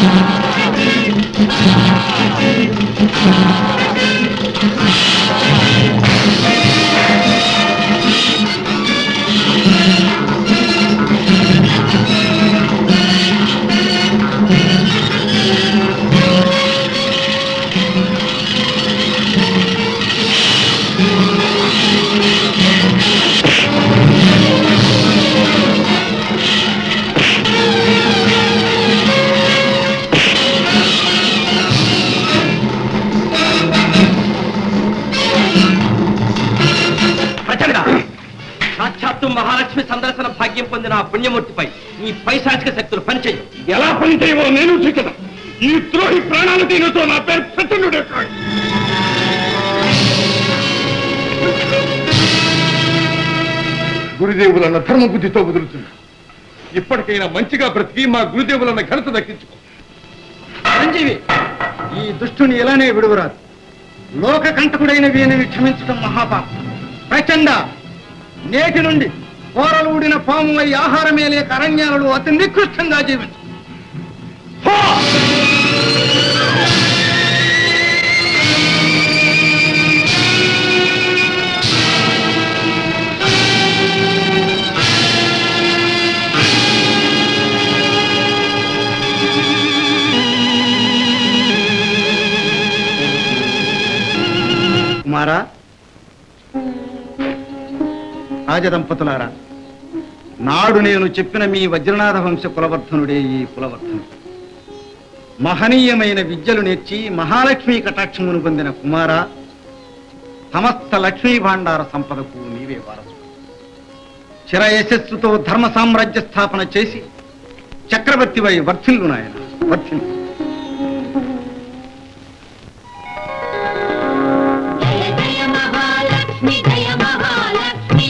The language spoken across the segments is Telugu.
ప్రచండ సాక్షాత్తు మహాలక్ష్మి సందర్శన భాగ్యం పొందిన ఆ పుణ్యమూర్తిపై ఈ పైశాచిక శక్తులు పనిచేయు ఎలా పని చేయవో నేను చూకదా ఈ ద్రోహి ప్రాణాలు దీనితో నా పేరు ప్రచండు గురుదేవులన్న ధర్మ బుద్ధితో వదులుతున్నా ఇప్పటికైనా మంచిగా బ్రతికి మా గురుదేవులన్న ఘనత దక్కించుకో చిరంజీవి ఈ దుష్టుని ఇలానే విడువరాదు లోక కంటకుడైన వీనిని క్షమించడం మహాపాపం ప్రచండ నేటి నుండి కూరలు ఊడిన పాము అయి ఆహారమే లేక అరణ్యాలలో అతి నికృష్టంగా జీవించు కుమారా రాజదంపతులారా నాడు నేను చెప్పిన మీ వజ్రనాథ వంశ కులవర్ధనుడే ఈ కులవర్ధనుడు మహనీయమైన విద్యలు నేర్చి మహాలక్ష్మి కటాక్షమును పొందిన కుమార సమస్త లక్ష్మీ భాండార సంపదకు నీవే వారసు చిర యశస్సుతో ధర్మ సామ్రాజ్య స్థాపన చేసి చక్రవర్తివై వర్ధిల్లు నాయన వర్ధిల్లు జయ జయ మహాలక్ష్మి జయ మహాలక్ష్మి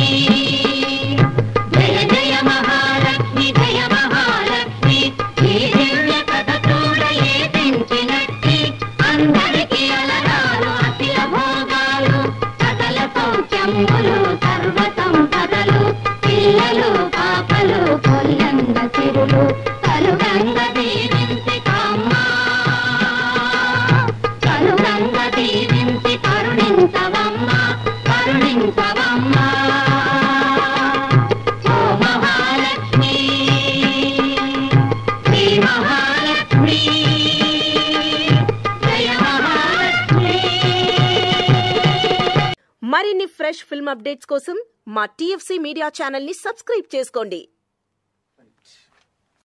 జయ జయ మహాలక్ష్మి జయ మహాలక్ష్మి ఈ దివ్య కథ చూడలే తెంచినట్టి అందరికి అలరాలు అఖిల భోగాలు సకల సౌఖ్యములు సర్వ సంపదలు పిల్లలు పాపలు కొల్లంగ సిరులు కలుగంగ దీవించి కామ్మా కలుగంగ దీవించి కరుణించవమ్మా కరుణించవమ్మా ఓ మహాలక్ష్మి శ్రీ మహాలక్ష్మి జయ మహాలక్ష్మి మరిన్ని ఫ్రెష్ ఫిల్మ్ అప్డేట్స్ కోసం మా టీఎఫ్సీ మీడియా ఛానల్ ని సబ్స్క్రైబ్ చేసుకోండి